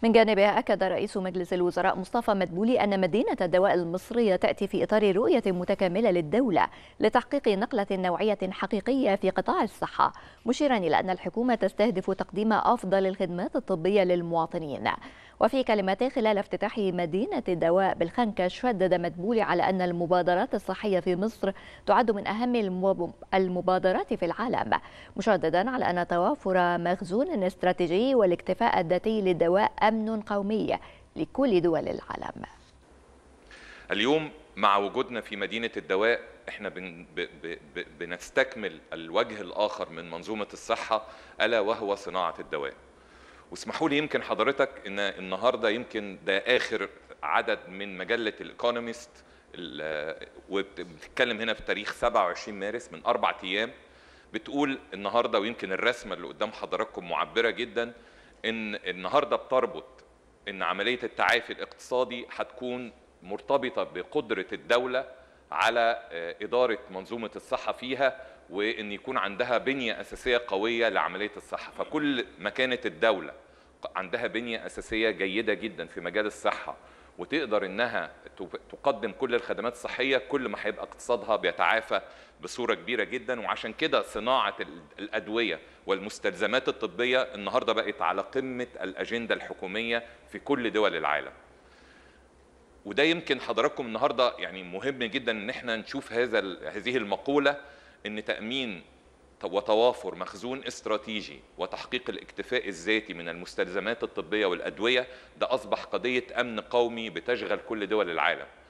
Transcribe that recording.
من جانبه أكد رئيس مجلس الوزراء مصطفى مدبولي أن مدينة الدواء المصرية تأتي في إطار رؤية متكاملة للدولة لتحقيق نقلة نوعية حقيقية في قطاع الصحة مشيرا إلى أن الحكومة تستهدف تقديم أفضل الخدمات الطبية للمواطنين وفي كلمته خلال افتتاح مدينة الدواء بالخنكش شدد مدبولي على أن المبادرات الصحية في مصر تعد من أهم المبادرات في العالم مشددا على أن توافر مخزون استراتيجي والاكتفاء الذاتي للدواء أمن قومي لكل دول العالم اليوم مع وجودنا في مدينة الدواء احنا بن ب ب ب بنستكمل الوجه الآخر من منظومة الصحة ألا وهو صناعة الدواء واسمحوا لي يمكن حضرتك ان النهارده يمكن ده اخر عدد من مجله الايكونومست وبتتكلم هنا في تاريخ 27 مارس من اربع ايام بتقول النهارده ويمكن الرسمه اللي قدام حضراتكم معبره جدا ان النهارده بتربط ان عمليه التعافي الاقتصادي هتكون مرتبطه بقدره الدوله على اداره منظومه الصحه فيها وان يكون عندها بنيه اساسيه قويه لعمليه الصحه فكل ما كانت الدوله عندها بنيه اساسيه جيده جدا في مجال الصحه وتقدر انها تقدم كل الخدمات الصحيه كل ما هيبقى اقتصادها بيتعافى بصوره كبيره جدا وعشان كده صناعه الادويه والمستلزمات الطبيه النهارده بقت على قمه الاجنده الحكوميه في كل دول العالم. وده يمكن حضراتكم النهارده يعني مهم جدا ان احنا نشوف هذا هذه المقوله ان تامين وتوافر مخزون استراتيجي وتحقيق الاكتفاء الذاتي من المستلزمات الطبيه والادويه ده اصبح قضيه امن قومي بتشغل كل دول العالم